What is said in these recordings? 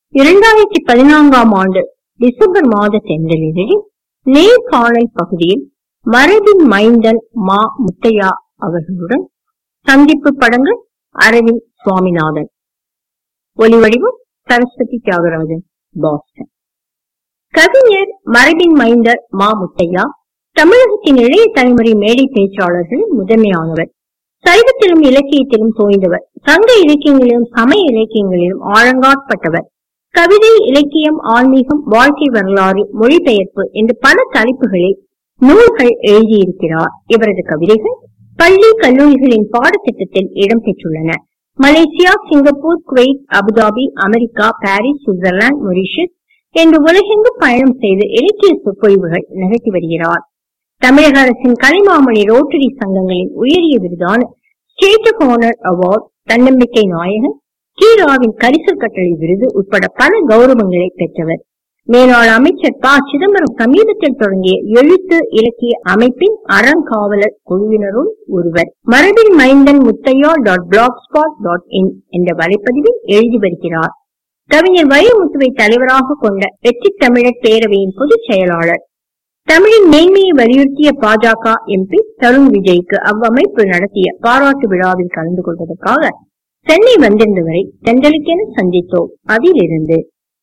இரண்டாயிரத்தி பதினான்காம் ஆண்டு டிசம்பர் மாத தென்றலில் நேர்காணல் பகுதியில் மரபின் மைந்தன் மா முத்தையா அவர்களுடன் சந்திப்பு படங்கள் அரவிந்த் சுவாமிநாதன் ஒலிவடிவம் சரஸ்வதி தியாகராஜன் பாஸ்டன் கவிஞர் மரபின் மைந்தர் மா முத்தையா தமிழகத்தின் இளைய தலைமுறை மேடை பேச்சாளர்களில் முதன்மையானவர் சைவத்திலும் இலக்கியத்திலும் தோய்ந்தவர் சங்க இலக்கியங்களிலும் சமய இலக்கியங்களிலும் ஆழங்காட்பட்டவர் கவிதை இலக்கியம் ஆன்மீகம் வாழ்க்கை வரலாறு மொழிபெயர்ப்பு என்று பல தலைப்புகளில் நூல்கள் எழுதியிருக்கிறார் இவரது கவிதைகள் பள்ளி கல்லூரிகளின் பாடத்திட்டத்தில் இடம்பெற்றுள்ளன Malaysia Singapore Kuwait Abu Dhabi America Paris Switzerland Mauritius என்று உலகெங்கும் பயணம் செய்து இலக்கிய சொற்பொழிவுகள் நிகழ்த்தி வருகிறார் தமிழக அரசின் கலைமாமணி ரோட்டரி சங்கங்களின் உயரிய விருதான ஸ்டேட் ஆஃப் ஆனர் அவார்ட் தன்னம்பிக்கை நாயகன் கீராவின் கரிசல் கட்டளை விருது உட்பட பல கௌரவங்களை பெற்றவர் மேலாள் அமைச்சர் ப சிதம்பரம் சமீபத்தில் தொடங்கிய எழுத்து இலக்கிய அமைப்பின் அறங்காவலர் குழுவினருள் ஒருவர் Marabin Maindhan Muthiah dot blogspot dot in என்ற வலைப்பதிவில் எழுதி வருகிறார் கவிஞர் வைரமுத்துவை தலைவராக கொண்ட வெற்றி தமிழர் பேரவையின் பொதுச் செயலாளர் தமிழின் மேன்மையை வலியுறுத்திய பாஜக எம்பி தருண் விஜய்க்கு அவ்வமைப்பு நடத்திய பாராட்டு விழாவில் கலந்து கொள்வதற்காக சென்னை வந்திருந்தவரை தென்றலுக்கென சந்தித்தோம் அதிலிருந்து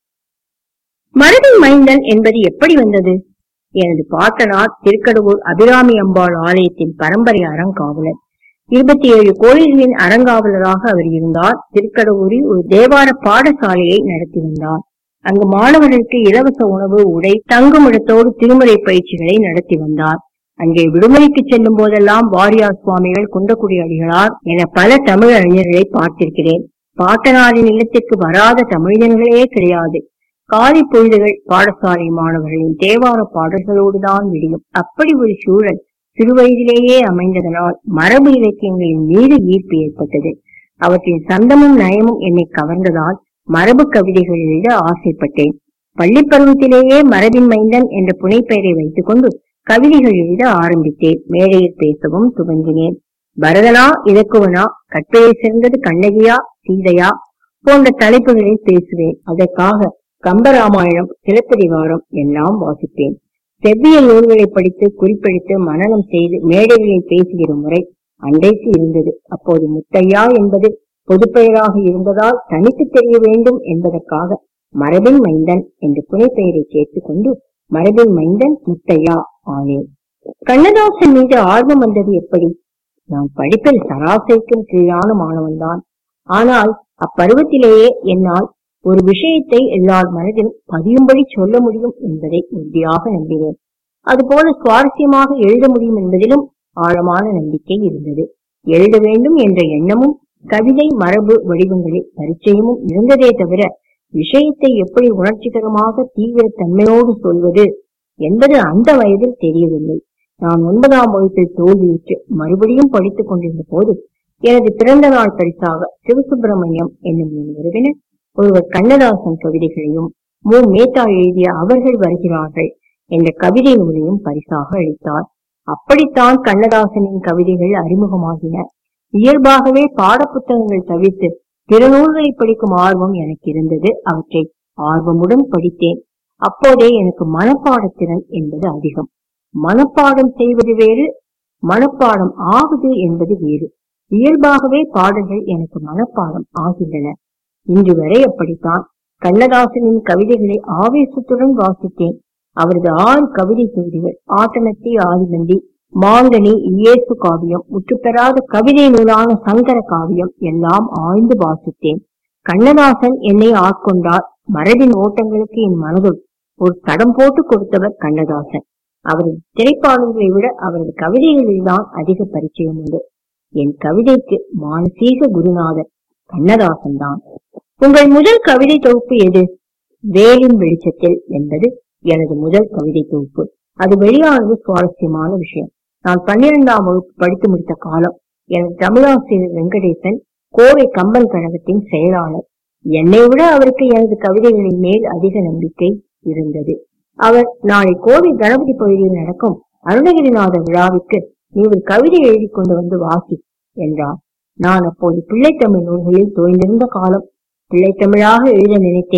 மரபின் மைந்தன் என்பது எப்படி வந்தது எனது பாட்டனார் திருக்கடவுர் அபிராமி அம்பாள் ஆலயத்தின் பரம்பரை அறங்காவலர் இருபத்தி ஏழு கோயில்களின் அறங்காவலராக அவர் இருந்தார் திருக்கடவுரில் ஒரு தேவார பாடசாலையை நடத்தி வந்தார் அங்கு மாணவர்களுக்கு இலவச உணவு உடை தங்குமிடத்தோடு திருமுறை பயிற்சிகளை நடத்தி வந்தார் அங்கே விடுமுறைக்கு செல்லும் போதெல்லாம் வாரியார் சுவாமிகள் குண்டக்குடி அடிகளார் என பல தமிழ் அறிஞர்களை பார்த்திருக்கிறேன் பாட்டனாரின் இல்லத்திற்கு வராத தமிழர்களே கிடையாது காலை பொழுதுகள் பாடசாலை மாணவர்களின் தேவார பாடல்களோடுதான் விடியும் அப்படி ஒரு சூழல் சிறுவயதிலேயே அமைந்ததனால் மரபு இலக்கியங்களின் மீது ஈர்ப்பு ஏற்பட்டது அவற்றின் சந்தமும் நயமும் என்னை கவர்ந்ததால் மரபு கவிதைகள் எழுத ஆசைப்பட்டேன் பள்ளி பருவத்திலேயே மரபின் மைந்தன் என்ற புனைப்பெயரை வைத்துக் கொண்டு கவிதைகள் எழுத ஆரம்பித்தேன் மேடையில் பேசவும் துவங்கினேன் பரதனா இலக்குவனா கற்பையை சிறந்தது கண்ணகியா சீதையா போன்ற தலைப்புகளில் பேசுவேன் அதற்காக கம்பராமாயணம் சிலப்பதிகாரம் எல்லாம் வாசிப்பேன் செவ்வியல் நூல்களை படித்து குறிப்பெடுத்து மனனம் செய்து மேடைகளில் பேசுகிற முறை அன்றைக்கு இருந்தது அப்போது முத்தையா என்பது பொதுப்பெயராக இருந்ததால் தனித்து தெரிய வேண்டும் என்பதற்காக மரபின் மைந்தன் என்ற புனைப்பெயரை சேர்த்துக் கொண்டு மரபின் மைந்தன் முத்தையா ஆனேன் கண்ணதாசன் மீது ஆர்வம் வந்தது எப்படி நான் படிப்பில் சராசரிக்கும் கீழான மாணவன்தான் ஆனால் அப்பருவத்திலேயே என்னால் ஒரு விஷயத்தை எல்லார் மனதிலும் பதியும்படி சொல்ல முடியும் என்பதை உறுதியாக நம்பினேன் அதுபோல சுவாரஸ்யமாக எழுத முடியும் என்பதிலும் ஆழமான நம்பிக்கை இருந்தது எழுத வேண்டும் என்ற எண்ணமும் கவிதை மரபு வடிவங்களில் பரிச்சயமும் இருந்ததே தவிர விஷயத்தை எப்படி உணர்ச்சிகரமாக தீவிர தன்மையோடு சொல்வது என்பது அந்த வயதில் தெரியவில்லை நான் ஒன்பதாம் வகுப்பில் தோல்வியுற்று மறுபடியும் படித்துக் கொண்டிருந்த போது எனது பிறந்த நாள் பரிசாக சிவசுப்பிரமணியம் என்னும் என் உறவினர் ஒருவர் கண்ணதாசன் கவிதைகளையும் மு மேத்தா எழுதிய அவர்கள் வருகிறார்கள் என்ற கவிதை நூலையும் பரிசாக அளித்தார் அப்படித்தான் கண்ணதாசனின் கவிதைகள் அறிமுகமாகின இயல்பாகவே பாடப்புத்தகங்கள் தவிர்த்து பிற நூல்களை படிக்கும் ஆர்வம் எனக்கு இருந்தது அவற்றை ஆர்வமுடன் படித்தேன் அப்போதே எனக்கு மனப்பாடத்திறன் என்பது அதிகம் மனப்பாடம் செய்வது வேறு மனப்பாடம் ஆகுது என்பது வேறு இயல்பாகவே பாடல்கள் எனக்கு மனப்பாடம் ஆகின்றன இன்று வரை அப்படித்தான் கண்ணதாசனின் கவிதைகளை ஆவேசத்துடன் வாசித்தேன் அவரது ஆறு கவிதை தொகுதிகள் ஆட்டனத்தி ஆதிநந்தி மாங்கனி இயேசு காவியம் முற்றுப்பெறாத கவிதை நூலான சங்கர காவியம் எல்லாம் ஆய்ந்து வாசித்தேன் கண்ணதாசன் என்னை ஆட்கொண்டார் மரபின் ஓட்டங்களுக்கு என் மனதுள் ஒரு தடம் போட்டு கொடுத்தவர் கண்ணதாசன் அவரது திரைப்பாடல்களை விட அவரது கவிதைகளில் தான் அதிக பரிச்சயம் உண்டு என் கவிதைக்கு மானசீக குருநாதர் கண்ணதாசன் தான் உங்கள் முதல் கவிதை தொகுப்பு எது வேலின் வெளிச்சத்தில் என்பது எனது முதல் கவிதை தொகுப்பு அது வெளியானது சுவாரஸ்யமான விஷயம் நான் பன்னிரெண்டாம் வகுப்பு படித்து முடித்த காலம் எனது தமிழாசிரியர் வெங்கடேசன் கோவை கம்பன் கழகத்தின் செயலாளர் என்னை விட அவருக்கு எனது கவிதைகளின் மேல் அதிக நம்பிக்கை இருந்தது அவர் நாளை கோவை கணபதி பகுதியில் நடக்கும் அருணகிரிநாத விழாவிற்கு நீ ஒரு கவிதை எழுதி கொண்டு வந்து வாசி என்றார் நான் அப்போது பிள்ளைத்தமிழ் நூல்களில் தோய்ந்திருந்த காலம் பிள்ளைத்தமிழாக எழுத நினைத்தேன்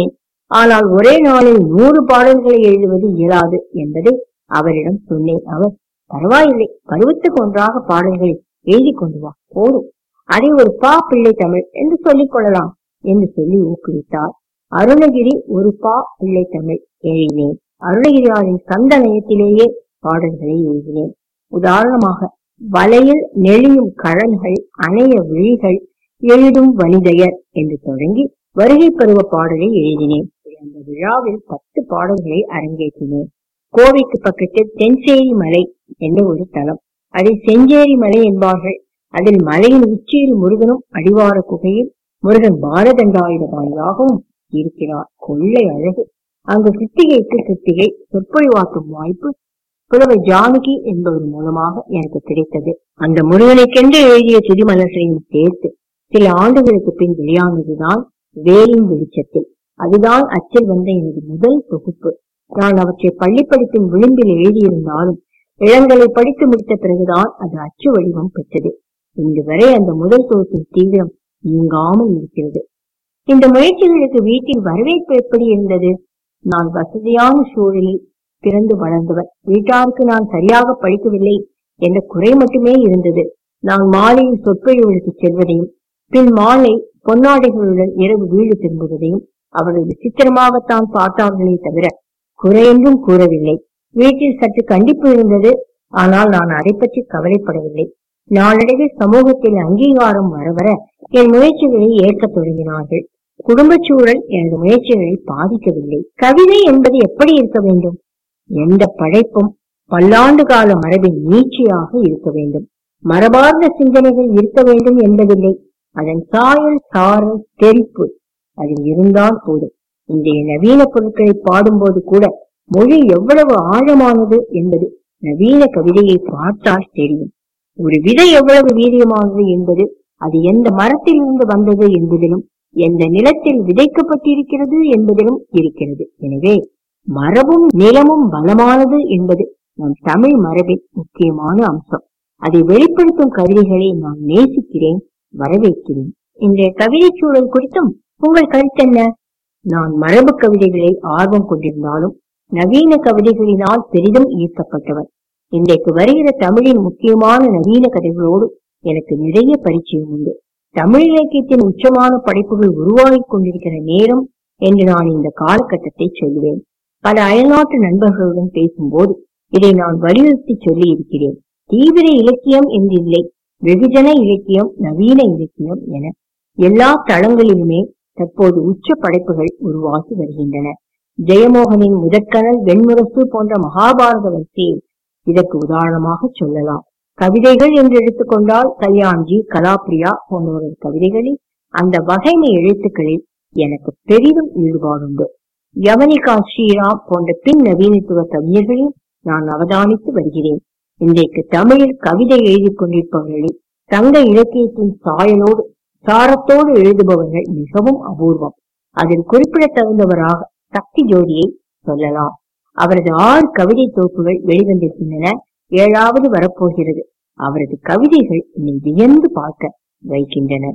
ஆனால் ஒரே நாளில் நூறு பாடல்களை எழுதுவது இயலாது என்பதை அவரிடம் சொன்னேன் அவர் பரவாயில்லை பருவத்துக்கு ஒன்றாக பாடல்களை எழுதி கொண்டு வா போதும் அதை ஒரு பா பிள்ளை தமிழ் என்று சொல்லிக் கொள்ளலாம் என்று சொல்லி ஊக்குவித்தார் அருணகிரி ஒரு பா பிள்ளை தமிழ் எழுதினேன் அருணகிரியாரின் சந்தனயத்திலேயே பாடல்களை எழுதினேன் உதாரணமாக வலையில் நெளியும் கழல்கள் அணைய விழிகள் எழுதும் வனிதையர் என்று தொடங்கி வருகை பருவ பாடலை எழுதினேன் அந்த விழாவில் பத்து பாடல்களை அரங்கேற்றினேன் கோவைக்கு பக்கத்தில் தென்சேரி மலை என்ற ஒரு தலம் அதை செஞ்சேரி மலை என்பார்கள் அதில் மலையின் உச்சியில் முருகனும் அடிவார குகையில் முருகன் பாரதண்டாயுதபாணியாகவும் இருக்கிறார் கொள்ளை அழகு அங்கு கிருத்திகைக்கு கிருத்திகை சொற்பொழிவாக்கும் வாய்ப்பு புலவர் ஜானகி என்பவர் மூலமாக எனக்கு கிடைத்தது அந்த முருகனுக்கென்று எழுதிய திருமலர்களையும் சேர்த்து சில ஆண்டுகளுக்கு பின் வெளியானதுதான் வேலின் வெளிச்சத்தில் அதுதான் அச்சில் வந்த எனது முதல் தொகுப்பு நான் அவற்றை பள்ளிப்படிப்பின் விளிம்பில் எழுதியிருந்தாலும் இளங்கலை படித்து முடித்த பிறகுதான் அது அச்சு வடிவம் பெற்றது இன்று வரை அந்த முதல் தொகுப்பின் தீவிரம் நீங்காமல் இருக்கிறது இந்த முயற்சிகளுக்கு வீட்டில் வரவேற்பு எப்படி இருந்தது நான் வசதியான சூழலில் பிறந்து வளர்ந்தவர் வீட்டாருக்கு நான் சரியாக படிக்கவில்லை என்ற குறை மட்டுமே இருந்தது நான் மாலையில் சொற்பொழிவுகளுக்கு செல்வதையும் பின் மாலை பொன்னாடைகளுடன் இரவு வீடு திரும்புவதையும் அவர்கள் விசித்திரமாகத்தான் பார்த்தார்களே தவிர குறையென்றும் கூறவில்லை வீட்டில் சற்று கண்டிப்பு இருந்தது ஆனால் நான் அதை பற்றி கவலைப்படவில்லை நாளடைவில் சமூகத்தில் அங்கீகாரம் வர வர என் முயற்சிகளை ஏற்கத் தொடங்கினார்கள் குடும்பச் சூழல் எனது முயற்சிகளை பாதிக்கவில்லை கவிதை என்பது எப்படி இருக்க வேண்டும் எந்த படைப்பும் பல்லாண்டு கால மரபின் நீட்சியாக இருக்க வேண்டும் மரபார்ந்த சிந்தனைகள் இருக்க வேண்டும் என்பதில்லை அதன் சாயல் சாரல் தெரிப்பு அதில் இருந்தால் போதும் இன்றைய நவீன பொருட்களை பாடும்போது கூட மொழி எவ்வளவு ஆழமானது என்பது நவீன கவிதையை பார்த்தால் தெரியும் ஒரு விதை எவ்வளவு வீரியமானது என்பது அது எந்த மரத்தில் இருந்து வந்தது என்பதிலும் எந்த நிலத்தில் விதைக்கப்பட்டிருக்கிறது என்பதிலும் இருக்கிறது எனவே மரபும் நிலமும் பலமானது என்பது நம் தமிழ் மரபின் முக்கியமான அம்சம் அதை வெளிப்படுத்தும் கவிதைகளை நான் நேசிக்கிறேன் வரவேற்கிறேன் இன்றைய கவிதை சூழல் குறித்தும் உங்கள் கருத்தென்ன நான் மரபு கவிதைகளை ஆர்வம் கொண்டிருந்தாலும் நவீன கவிதைகளினால் பெரிதும் ஈர்க்கப்பட்டவர் இன்றைக்கு வருகிற தமிழின் முக்கியமான நவீன கதைகளோடு எனக்கு நிறைய பரிச்சயம் உண்டு தமிழ் இலக்கியத்தின் உச்சமான படைப்புகள் உருவாகிக் கொண்டிருக்கிற நேரம் என்று நான் இந்த காலகட்டத்தை சொல்லுவேன் பல அயல்நாட்டு நண்பர்களுடன் பேசும்போது இதை நான் வலியுறுத்தி சொல்லி இருக்கிறேன் தீவிர இலக்கியம் என்றில்லை வெகுஜன இலக்கியம் நவீன இலக்கியம் என எல்லா தளங்களிலுமே தற்போது உச்ச படைப்புகள் உருவாகி வருகின்றன ஜெயமோகனின் முதற்கனல் வெண்முரசு போன்ற மகாபாரத வரிசையில் இதற்கு உதாரணமாக சொல்லலாம் கவிதைகள் என்று எடுத்துக்கொண்டால் கல்யாண்ஜி கலாப்ரியா போன்றவர்கள் கவிதைகளில் அந்த வகைமை எழுத்துக்களில் எனக்கு பெரிதும் ஈடுபாடுண்டு யவனிகா ஸ்ரீராம் போன்ற பின் நவீனத்துவ கவிஞர்களையும் நான் அவதானித்து வருகிறேன் இன்றைக்கு தமிழில் கவிதை எழுதிக் கொண்டிருப்பவர்களில் தங்க இலக்கியத்தின் சாயலோடு சாரத்தோடு எழுதுபவர்கள் மிகவும் அபூர்வம் அதில் குறிப்பிடத்தகுந்தவராக சக்தி ஜோதியை சொல்லலாம் அவரது ஆறு கவிதை தொகுப்புகள் வெளிவந்திருக்கின்றன ஏழாவது வரப்போகிறது அவரது கவிதைகள் என்னை வியந்து பார்க்க வைக்கின்றன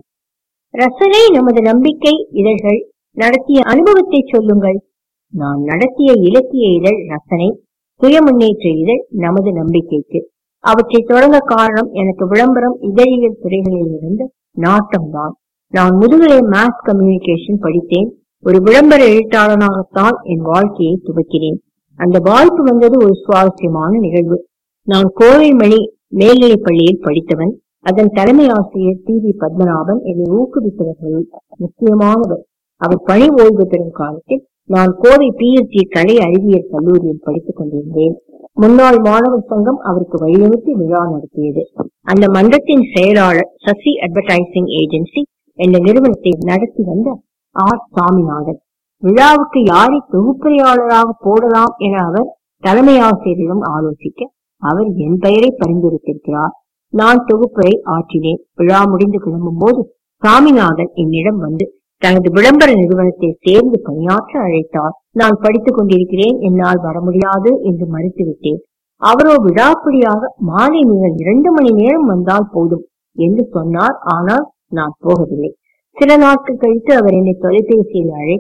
ரசனை நமது நம்பிக்கை இதழ்கள் நடத்திய அனுபவத்தை சொல்லுங்கள் நான் நடத்திய இலக்கிய இதழ் ரசனை சுய முன்னேற்ற இதழ் நமது நம்பிக்கைக்கு அவற்றை தொடங்க காரணம் எனக்கு விளம்பரம் இதழியல் துறைகளில் இருந்து நாட்டம்தான் நான் முதுகலை மாஸ் கம்யூனிகேஷன் படித்தேன் ஒரு விளம்பர எழுத்தாளனாகத்தான் என் வாழ்க்கையை துவக்கினேன் அந்த வாய்ப்பு வந்தது ஒரு சுவாரஸ்யமான நிகழ்வு நான் கோவை மணி மேல்நிலைப் பள்ளியில் படித்தவன் அதன் தலைமை ஆசிரியர் டி வி பத்மநாபன் என்னை ஊக்குவித்தவர்களுள் முக்கியமானவர் அவர் பணி ஓய்வு பெறும் காலத்தில் நான் கோவை பிஎஸ்சி கலை அறிவியல் கல்லூரியில் படித்துக் கொண்டிருந்தேன் முன்னாள் மாணவர் சங்கம் அவருக்கு வழியனுப்பி விழா நடத்தியது அந்த மன்றத்தின் செயலாளர் சசி அட்வர்டைசிங் ஏஜென்சி என்ற நிறுவனத்தை நடத்தி வந்த ஆர் சாமிநாதன் விழாவுக்கு யாரை தொகுப்புரையாளராக போடலாம் என அவர் தலைமை ஆசிரியரிடம் ஆலோசிக்க அவர் என் பெயரை பரிந்துரைத்திருக்கிறார் நான் தொகுப்புரை ஆற்றினேன் விழா முடிந்து கிளம்பும் போது சாமிநாதன் என்னிடம் வந்து தனது விளம்பர நிறுவனத்தில் சேர்ந்து பணியாற்ற அழைத்தார் நான் படித்துக் கொண்டிருக்கிறேன் என்னால் வர முடியாது என்று மறுத்துவிட்டேன் அவரோ விடாப்பிடியாக மாலை நீங்கள் இரண்டு மணி நேரம் வந்தால் போதும் என்று சொன்னார் ஆனால் நான் போகவில்லை சில நாட்கள் கழித்து அவர் என்னை தொலைபேசியில் அழைத்து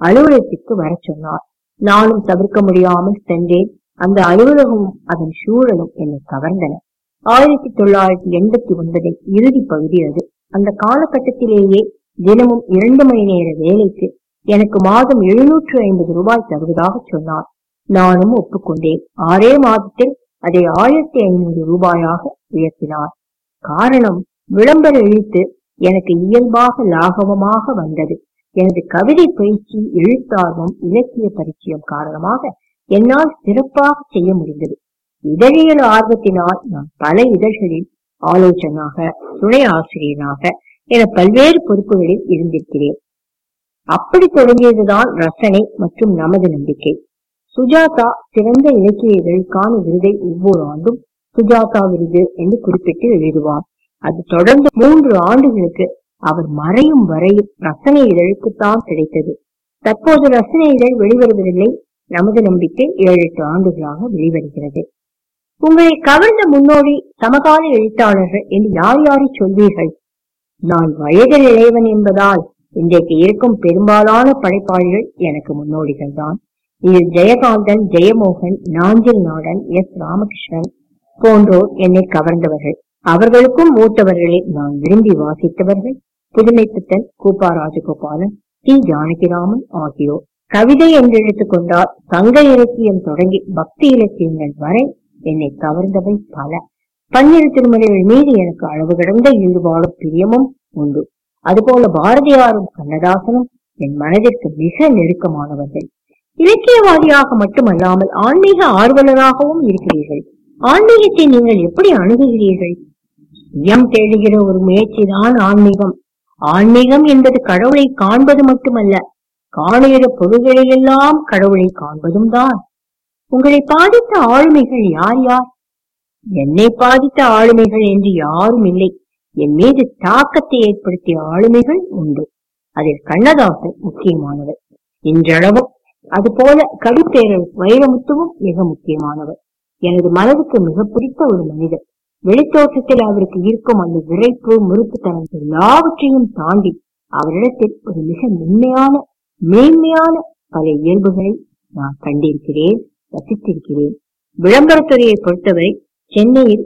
அலுவலகத்திற்கு வரச் சொன்னார் நானும் தவிர்க்க முடியாமல் சென்றேன் அந்த அலுவலகமும் அதன் சூழலும் என்னை கவர்ந்தன ஆயிரத்தி தொள்ளாயிரத்தி எண்பத்தி ஒன்பதின் இறுதி பகுதி அது அந்த காலகட்டத்திலேயே தினமும் இரண்டு மணி நேர வேலைக்கு எனக்கு மாதம் எழுநூற்று ஐம்பது ரூபாய் தருவதாக சொன்னார் நானும் ஒப்புக்கொண்டேன் ஆறே மாதத்தில் அதை ஆயிரத்தி ஐநூறு ரூபாயாக உயர்த்தினார் காரணம் விளம்பர எழுத்து எனக்கு இயல்பாக லாகவமாக வந்தது எனது கவிதை பயிற்சி எழுத்தார்வம் இலக்கிய பரிச்சயம் காரணமாக என்னால் சிறப்பாக செய்ய முடிந்தது இதழியல் ஆர்வத்தினால் நான் பல இதழ்களில் ஆலோசனாக துணை ஆசிரியராக என பல்வேறு பொறுப்புகளில் இருந்திருக்கிறேன் அப்படி தொடங்கியதுதான் ரசனை மற்றும் நமது நம்பிக்கை சுஜாதா சிறந்த இலக்கிய இதழுக்கான விருதை ஒவ்வொரு ஆண்டும் சுஜாதா விருது என்று குறிப்பிட்டு எழுதுவார் அது தொடர்ந்து மூன்று ஆண்டுகளுக்கு அவர் மறையும் வரையும் ரசனை இதழுக்குத்தான் கிடைத்தது தற்போது ரசனை இதழ் வெளிவருவதில்லை நமது நம்பிக்கை ஏழு எட்டு ஆண்டுகளாக வெளிவருகிறது உங்களை கவர்ந்த முன்னோடி சமகால எழுத்தாளர்கள் என்று யார் யாரை சொல்வீர்கள் நான் வயதில் இளையவன் என்பதால் இன்றைக்கு இருக்கும் பெரும்பாலான படைப்பாளிகள் எனக்கு முன்னோடிகள் தான் இதில் ஜெயகாந்தன் ஜெயமோகன் நாஞ்சில் நாடன் எஸ் ராமகிருஷ்ணன் போன்றோர் என்னை கவர்ந்தவர்கள் அவர்களுக்கும் மூத்தவர்களை நான் விரும்பி வாசித்தவர்கள் புதுமைப்பித்தன் கூப்பா ராஜகோபாலன் டி ஜானகிராமன் ஆகியோர் கவிதை என்று எடுத்துக்கொண்டால் சங்க இலக்கியம் தொடங்கி பக்தி இலக்கியங்கள் வரை என்னை கவர்ந்தவை பல பன்னிரு திருமலைகள் மீது எனக்கு அளவு கடந்த ஈடுபாடும் பிரியமும் உண்டு அதுபோல பாரதியாரும் கண்ணதாசனும் என் மனதிற்கு மிக நெருக்கமானவர்கள் இலக்கியவாதியாக மட்டுமல்லாமல் ஆன்மீக ஆர்வலராகவும் இருக்கிறீர்கள் ஆன்மீகத்தை நீங்கள் எப்படி அணுகுகிறீர்கள் சுயம் தேடுகிற ஒரு முயற்சிதான் ஆன்மீகம் ஆன்மீகம் என்பது கடவுளை காண்பது மட்டுமல்ல காணுகிற பொருள்களிலெல்லாம் கடவுளை காண்பதும் தான் உங்களை பாதித்த ஆளுமைகள் யார் யார் என்னை பாதித்த ஆளுமைகள் என்று யாரும் இல்லை என் மீது தாக்கத்தை ஏற்படுத்திய ஆளுமைகள் உண்டு அதில் கண்ணதாசன் முக்கியமானவர் இன்றளவும் அதுபோல கவிப்பேரர் வைரமுத்துவும் மிக முக்கியமானவர் எனது மனதுக்கு மிக பிடித்த ஒரு மனிதர் வெளித்தோற்றத்தில் அவருக்கு இருக்கும் அந்த விரைப்பு முறுக்குத்தனம் எல்லாவற்றையும் தாண்டி அவரிடத்தில் ஒரு மிக மென்மையான மேன்மையான பல இயல்புகளை நான் கண்டிருக்கிறேன் ரசித்திருக்கிறேன் விளம்பரத்துறையை பொறுத்தவரை சென்னையில்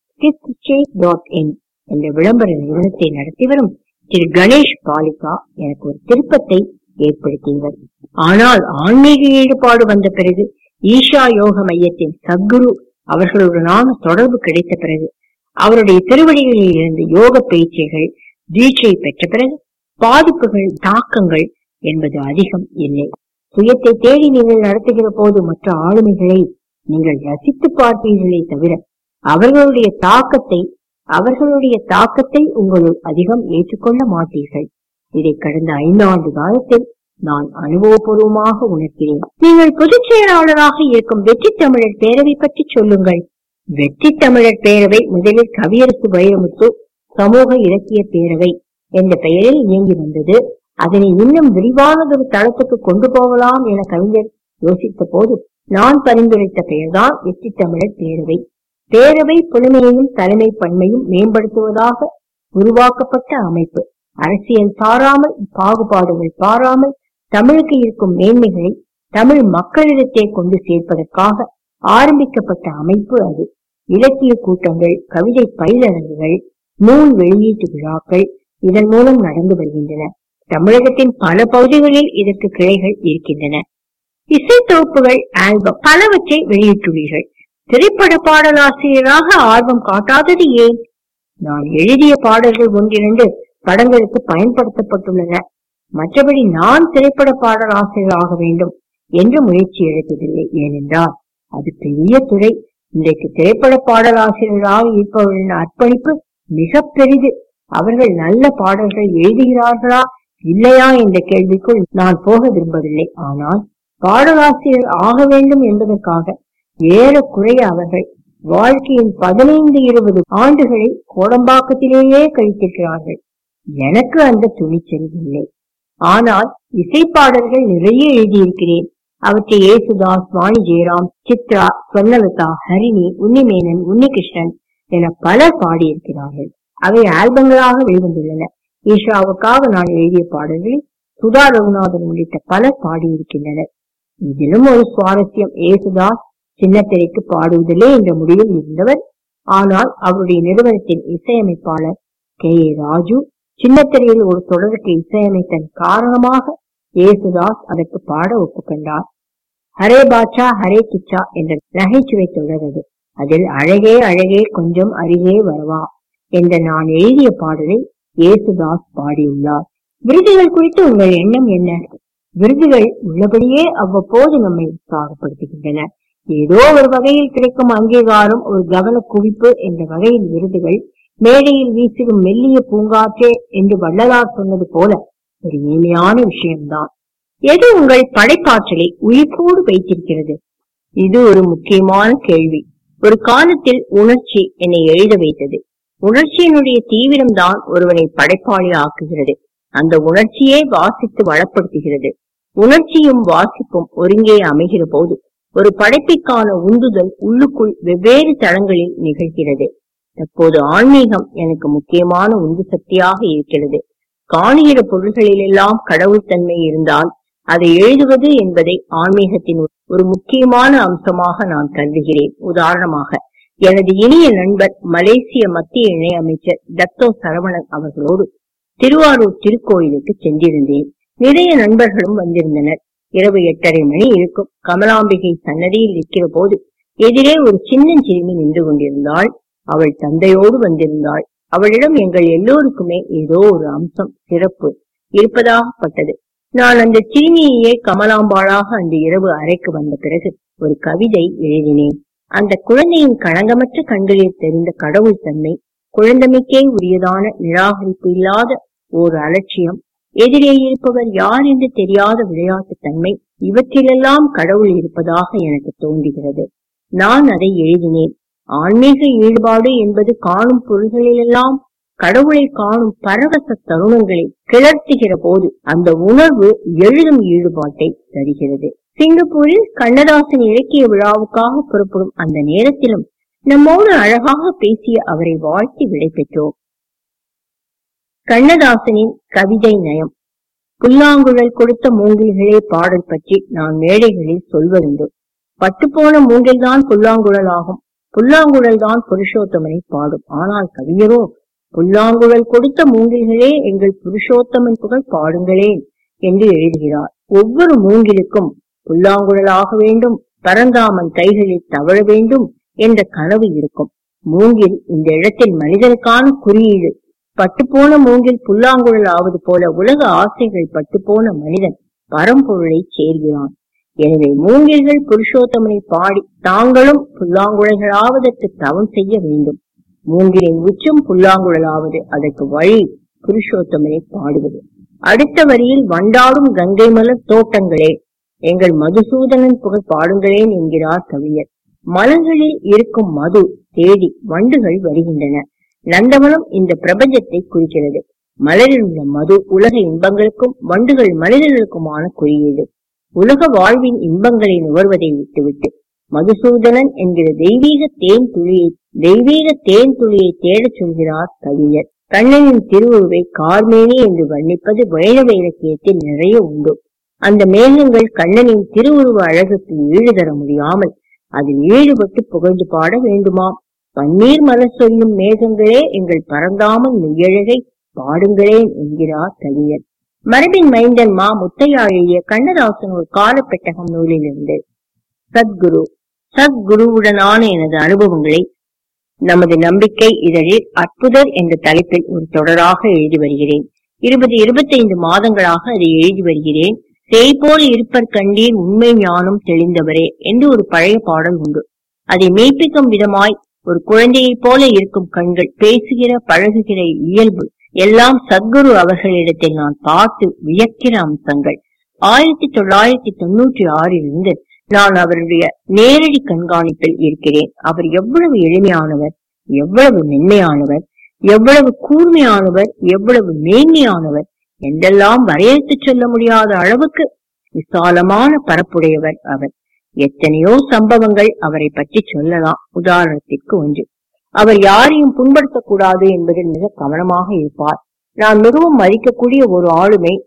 டாட் இன் என்ற விளம்பர நிறுவனத்தை நடத்தி வரும் திரு கணேஷ் பாலிகா எனக்கு ஒரு திருப்பத்தை ஏற்படுத்தியவர் ஆனால் ஆன்மீக ஈடுபாடு வந்த பிறகு ஈஷா யோக மையத்தின் சத்குரு அவர்களுடனான தொடர்பு கிடைத்த பிறகு அவருடைய திருவடிகளில் இருந்து யோக பயிற்சிகள் தீட்சை பெற்ற பிறகு பாதிப்புகள் தாக்கங்கள் என்பது அதிகம் இல்லை சுயத்தை தேடி நீங்கள் நடத்துகிற போது மற்ற ஆளுமைகளை நீங்கள் ரசித்து பார்ப்பீர்களே தவிர அவர்களுடைய தாக்கத்தை அவர்களுடைய தாக்கத்தை உங்களுள் அதிகம் ஏற்றுக்கொள்ள மாட்டீர்கள் இதை கடந்த ஐந்தாண்டு காலத்தில் நான் அனுபவபூர்வமாக உணர்கிறேன் நீங்கள் பொதுச் செயலாளராக இருக்கும் வெற்றி தமிழர் பேரவை பற்றி சொல்லுங்கள் வெற்றி தமிழர் பேரவை முதலில் கவியரசு வைரமுத்து சமூக இலக்கிய பேரவை என்ற பெயரில் இயங்கி வந்தது அதனை இன்னும் விரிவானதொரு தளத்துக்கு கொண்டு போகலாம் என கவிஞர் யோசித்த போது நான் பரிந்துரைத்த பெயர்தான் வெற்றி தமிழர் பேரவை பேரவை புலமையையும் தலைமை பன்மையும் மேம்படுத்துவதாக உருவாக்கப்பட்ட அமைப்பு அரசியல் சாராமல் பாகுபாடுகள் பாராமல் தமிழுக்கு இருக்கும் மேன்மைகளை தமிழ் மக்களிடத்தே கொண்டு சேர்ப்பதற்காக ஆரம்பிக்கப்பட்ட அமைப்பு அது இலக்கிய கூட்டங்கள் கவிதை பயிலரங்குகள் நூல் வெளியீட்டு விழாக்கள் இதன் மூலம் நடந்து வருகின்றன தமிழகத்தின் பல பகுதிகளில் இதற்கு கிளைகள் இருக்கின்றன இசை தொகுப்புகள் ஆல்பம் பலவற்றை வெளியிட்டுள்ளீர்கள் திரைப்பட பாடலாசிரியராக ஆர்வம் காட்டாதது ஏன் நான் எழுதிய பாடல்கள் ஒன்றிரண்டு படங்களுக்கு பயன்படுத்தப்பட்டுள்ளன மற்றபடி நான் திரைப்பட பாடலாசிரியர் ஆக வேண்டும் என்று முயற்சி எடுத்ததில்லை ஏனென்றால் அது பெரிய துறை இன்றைக்கு திரைப்பட பாடலாசிரியராக இருப்பவர்களின் அர்ப்பணிப்பு மிக பெரிது அவர்கள் நல்ல பாடல்கள் எழுதுகிறார்களா இல்லையா என்ற கேள்விக்குள் நான் போக விரும்பவில்லை ஆனால் பாடலாசிரியர் ஆக வேண்டும் என்பதற்காக ஏறக்குறைய அவர்கள் வாழ்க்கையின் பதினைந்து இருபது ஆண்டுகளை கோடம்பாக்கத்திலேயே கழித்திருக்கிறார்கள் எனக்கு அந்த துணிச்சல் இல்லை ஆனால் இசைப்பாடல்கள் நிறைய எழுதியிருக்கிறேன் அவற்றை ஏசுதாஸ் வாணி ஜெயராம் சித்ரா ஸ்வர்ணலதா ஹரிணி உன்னிமேனன் உன்னிகிருஷ்ணன் என பலர் பாடியிருக்கிறார்கள் அவை ஆல்பங்களாக வெளிவந்துள்ளன ஈஷாவுக்காக நான் எழுதிய பாடல்களை சுதா ரகுநாதன் உள்ளிட்ட பலர் பாடியிருக்கின்றனர் இதிலும் ஒரு சுவாரஸ்யம் ஏசுதாஸ் சின்னத்திரைக்கு பாடுவதிலே என்ற முடிவில் இருந்தவர் ஆனால் அவருடைய நிறுவனத்தின் இசையமைப்பாளர் கே ஏ ராஜு சின்னத்திரையில் ஒரு தொடருக்கு இசையமைத்தன் காரணமாக ஏசுதாஸ் அதற்கு பாட ஒப்புக்கொண்டார் ஹரே பாட்சா ஹரே கிச்சா என்ற நகைச்சுவை தொடரது அதில் அழகே அழகே கொஞ்சம் அருகே வரவா என்ற நான் எழுதிய பாடலை ஏசுதாஸ் பாடியுள்ளார் விருதுகள் குறித்து உங்கள் எண்ணம் என்ன விருதுகள் உள்ளபடியே அவ்வப்போது நம்மை உற்சாகப்படுத்துகின்றன ஏதோ ஒரு வகையில் கிடைக்கும் அங்கீகாரம் ஒரு கவன குவிப்பு என்ற வகையில் விருதுகள் மேடையில் வீசிடும் மெல்லிய பூங்காற்றே என்று வள்ளலார் சொன்னது போல ஒரு இனிமையான விஷயம்தான் எது உங்கள் படைப்பாற்றலை உயிர்ப்போடு வைத்திருக்கிறது இது ஒரு முக்கியமான கேள்வி ஒரு காலத்தில் உணர்ச்சி என்னை எழுத வைத்தது உணர்ச்சியினுடைய தீவிரம்தான் ஒருவனை படைப்பாளி ஆக்குகிறது அந்த உணர்ச்சியே வாசித்து வளப்படுத்துகிறது உணர்ச்சியும் வாசிப்பும் ஒருங்கே அமைகிற போது ஒரு படைப்பிற்கான உந்துதல் உள்ளுக்குள் வெவ்வேறு தளங்களில் நிகழ்கிறது தற்போது ஆன்மீகம் எனக்கு முக்கியமான உந்து சக்தியாக இருக்கிறது காணுகிற பொருள்களிலெல்லாம் கடவுள் தன்மை இருந்தால் அதை எழுதுவது என்பதை ஆன்மீகத்தின் ஒரு முக்கியமான அம்சமாக நான் கருதுகிறேன் உதாரணமாக எனது இனிய நண்பர் மலேசிய மத்திய இணை அமைச்சர் தத்தோ சரவணன் அவர்களோடு திருவாரூர் திருக்கோயிலுக்கு சென்றிருந்தேன் நிறைய நண்பர்களும் வந்திருந்தனர் இரவு எட்டரை மணி இருக்கும் கமலாம்பிகை சன்னதியில் நிற்கிற போது எதிரே ஒரு சின்னஞ்சிறுமி நின்று கொண்டிருந்தாள் அவள் தந்தையோடு வந்திருந்தாள் அவளிடம் எங்கள் எல்லோருக்குமே ஏதோ ஒரு அம்சம் சிறப்பு இருப்பதாகப்பட்டது நான் அந்த சிறுமியையே கமலாம்பாளாக அந்த இரவு அறைக்கு வந்த பிறகு ஒரு கவிதை எழுதினேன் அந்த குழந்தையின் களங்கமற்ற கண்களில் தெரிந்த கடவுள் தன்மை குழந்தமைக்கே உரியதான நிராகரிப்பு இல்லாத ஓர் அலட்சியம் எதிரே இருப்பவர் யார் என்று தெரியாத விளையாட்டு தன்மை இவற்றிலெல்லாம் கடவுள் இருப்பதாக எனக்கு தோன்றுகிறது நான் அதை எழுதினேன் ஆன்மீக ஈடுபாடு என்பது காணும் பொருள்களிலெல்லாம் கடவுளை காணும் பரவச தருணங்களை கிளர்த்துகிற போது அந்த உணர்வு எழுதும் ஈடுபாட்டை தருகிறது சிங்கப்பூரில் கண்ணதாசன் இலக்கிய விழாவுக்காக புறப்படும் அந்த நேரத்திலும் நம்மோடு அழகாக பேசிய அவரை வாழ்த்தி விடை பெற்றோம் கண்ணதாசனின் கவிதை நயம் புல்லாங்குழல் கொடுத்த மூங்கில்களே பாடல் பற்றி நான் மேடைகளில் சொல்வதுண்டு பட்டுப்போன மூங்கில்தான் புல்லாங்குழல் ஆகும் புல்லாங்குழல் தான் புருஷோத்தமனை பாடும் ஆனால் கவிஞரோ புல்லாங்குழல் கொடுத்த மூங்கில்களே எங்கள் புருஷோத்தமன் புகழ் பாடுங்களேன் என்று எழுதுகிறார் ஒவ்வொரு மூங்கிலுக்கும் புல்லாங்குழலாக வேண்டும் பரந்தாமன் கைகளில் தவழ வேண்டும் என்ற கனவு இருக்கும் மூங்கில் இந்த இடத்தில் மனிதனுக்கான குறியீடு பட்டுப்போன மூங்கில் புல்லாங்குழல் ஆவது போல உலக ஆசைகள் பட்டுப்போன மனிதன் பரம்பொருளை சேர்கிறான் எனவே மூங்கில்கள் புருஷோத்தமனை பாடி தாங்களும் புல்லாங்குழல்களாவதற்கு தவம் செய்ய வேண்டும் மூங்கிலின் உச்சம் புல்லாங்குழலாவது அதற்கு வழி புருஷோத்தமனை பாடுவது அடுத்த வரியில் வண்டாடும் கங்கை மலர் தோட்டங்களே எங்கள் மதுசூதனன் புகழ் பாடுங்களேன் என்கிறார் கவிஞர் மலர்களில் இருக்கும் மது தேடி வண்டுகள் வருகின்றன நந்தவனம் இந்த பிரபஞ்சத்தை குறிக்கிறது மலரில் உள்ள மது உலக இன்பங்களுக்கும் வண்டுகள் மனிதர்களுக்குமான குறியீடு உலக வாழ்வின் இன்பங்களை நுகர்வதை விட்டுவிட்டு மதுசூதனன் என்கிற தெய்வீக தேன் துளியை தெய்வீக தேன் துளியை தேடச் சொல்கிறார் கவிஞர் கண்ணனின் திருவுருவை கார்மேனி என்று வர்ணிப்பது வைணவ இலக்கியத்தில் நிறைய உண்டு அந்த மேகங்கள் கண்ணனின் திருவுருவ அழகுக்கு ஈடு தர முடியாமல் அதில் ஈடுபட்டு புகழ்ந்து பாட வேண்டுமாம் பன்னீர் மலர் சொல்லும் மேகங்களே எங்கள் பறந்தாமல் மெய்யழகை பாடுங்களேன் என்கிறார் கவிஞர் மரபின் மைந்தன் மா முத்தையா எழுதிய கண்ணதாசன் ஒரு காலப்பெட்டகம் நூலிலிருந்து சத்குரு சத்குருவுடனான எனது அனுபவங்களை நமது நம்பிக்கை இதழில் அற்புதர் என்ற தலைப்பில் ஒரு தொடராக எழுதி வருகிறேன் இருபது இருபத்தைந்து மாதங்களாக அதை எழுதி வருகிறேன் தேய்போல் இருப்பர் கண்டீர் உண்மை ஞானம் தெளிந்தவரே என்று ஒரு பழைய பாடல் உண்டு அதை மெய்ப்பிக்கும் விதமாய் ஒரு குழந்தையைப் போல இருக்கும் கண்கள் பேசுகிற பழகுகிற இயல்பு எல்லாம் சத்குரு அவர்களிடத்தில் நான் பார்த்து வியக்கிற அம்சங்கள் ஆயிரத்தி தொள்ளாயிரத்தி தொண்ணூற்றி ஆறிலிருந்து நான் அவருடைய நேரடி கண்காணிப்பில் இருக்கிறேன் அவர் எவ்வளவு எளிமையானவர் எவ்வளவு மென்மையானவர் எவ்வளவு கூர்மையானவர் எவ்வளவு மேன்மையானவர் என்றெல்லாம் வரையறுத்து சொல்ல முடியாத அளவுக்கு விசாலமான பரப்புடையவர் அவர் எத்தனையோ சம்பவங்கள் அவரை பற்றி சொல்லலாம் உதாரணத்திற்கு ஒன்று அவர் யாரையும் புண்படுத்தக்கூடாது என்பதில் மிக கவனமாக இருப்பார் நான் மிகவும் மதிக்கக்கூடிய ஒரு ஆளுமை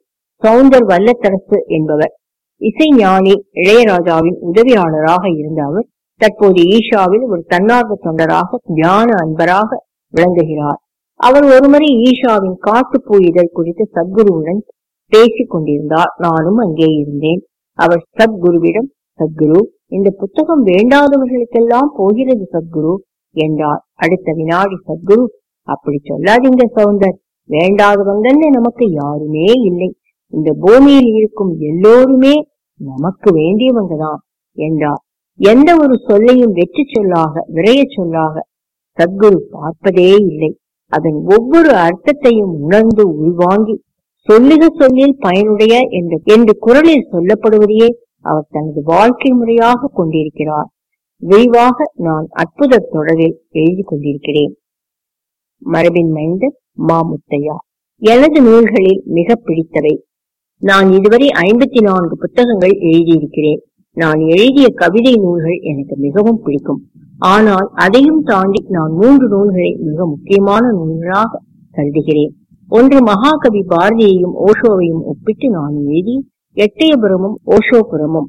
சவுந்தர் வல்லத்தரசு என்பவர் இசைஞானி இளையராஜாவின் உதவியாளராக இருந்த அவர் தற்போது ஈஷாவில் ஒரு தன்னார்வ தொண்டராக தியான அன்பராக விளங்குகிறார் அவர் ஒருமுறை ஈஷாவின் காட்டுப்பூ இதழ் குறித்து சத்குருவுடன் பேசிக் கொண்டிருந்தார் நானும் அங்கே இருந்தேன் அவர் சத்குருவிடம் சத்குரு இந்த புத்தகம் வேண்டாதவர்களுக்கெல்லாம் போகிறது சத்குரு என்றார் அடுத்த வினாடி சத்குரு அப்படி சொல்லாதீங்க சவுந்தர் வேண்டாதவங்கன்னு நமக்கு யாருமே இல்லை இந்த பூமியில் இருக்கும் எல்லோருமே நமக்கு வேண்டியவங்கதான் என்றார் எந்த ஒரு சொல்லையும் வெற்றி சொல்லாக விரைய சொல்லாக சத்குரு பார்ப்பதே இல்லை அதன் ஒவ்வொரு அர்த்தத்தையும் உணர்ந்து உள்வாங்கி சொல்லுக சொல்லில் பயனுடைய என்ற என்று குரலில் சொல்லப்படுவதையே அவர் தனது வாழ்க்கை முறையாக கொண்டிருக்கிறார் விரிவாக நான் அற்புத தொடரில் எழுதி கொண்டிருக்கிறேன் மரபின் மைந்தர் மாமுத்தையா எனது நூல்களில் மிக பிடித்தவை நான் இதுவரை ஐம்பத்தி நான்கு புத்தகங்கள் எழுதியிருக்கிறேன் நான் எழுதிய கவிதை நூல்கள் எனக்கு மிகவும் பிடிக்கும் ஆனால் அதையும் தாண்டி நான் மூன்று நூல்களை மிக முக்கியமான நூல்களாக கருதுகிறேன் ஒன்று மகாகவி பாரதியையும் ஓஷோவையும் ஒப்பிட்டு நான் எழுதி எட்டயபுரமும் ஓஷோபுரமும்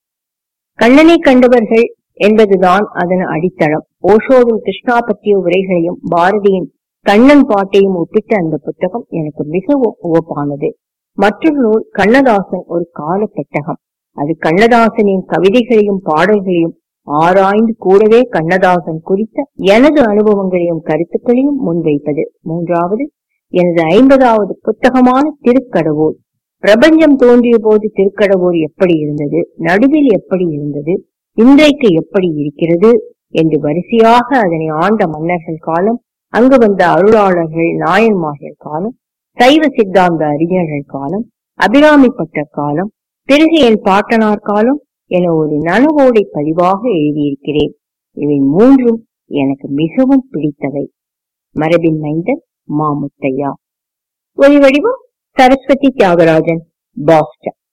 கண்ணனை கண்டவர்கள் என்பதுதான் அதன் அடித்தளம் ஓஷோவின் கிருஷ்ணா பற்றிய உரைகளையும் பாரதியின் கண்ணன் பாட்டையும் ஒப்பிட்ட அந்த புத்தகம் எனக்கு மிகவும் உவப்பானது மற்றொரு நூல் கண்ணதாசன் ஒரு கால பெட்டகம் அது கண்ணதாசனின் கவிதைகளையும் பாடல்களையும் ஆராய்ந்து கூடவே கண்ணதாசன் குறித்த எனது அனுபவங்களையும் கருத்துக்களையும் முன்வைப்பது மூன்றாவது எனது ஐம்பதாவது புத்தகமான திருக்கடவுள் பிரபஞ்சம் தோன்றிய போது திருக்கடவுர் எப்படி இருந்தது நடுவில் எப்படி இருந்தது இன்றைக்கு எப்படி இருக்கிறது என்று வரிசையாக அதனை ஆண்ட மன்னர்கள் காலம் அங்கு வந்த அருளாளர்கள் நாயன்மார்கள் காலம் சைவ சித்தாந்த அறிஞர்கள் காலம் அபிராமிப்பட்ட காலம் பிறகு என் பாட்டனார் காலம் என ஒரு நனவோடை பதிவாக எழுதியிருக்கிறேன் இவை மூன்றும் எனக்கு மிகவும் பிடித்தவை மரபின் மைந்தன் மாமுத்தையா ஒலி வடிவம் சரஸ்வதி தியாகராஜன் பாஸ்டன்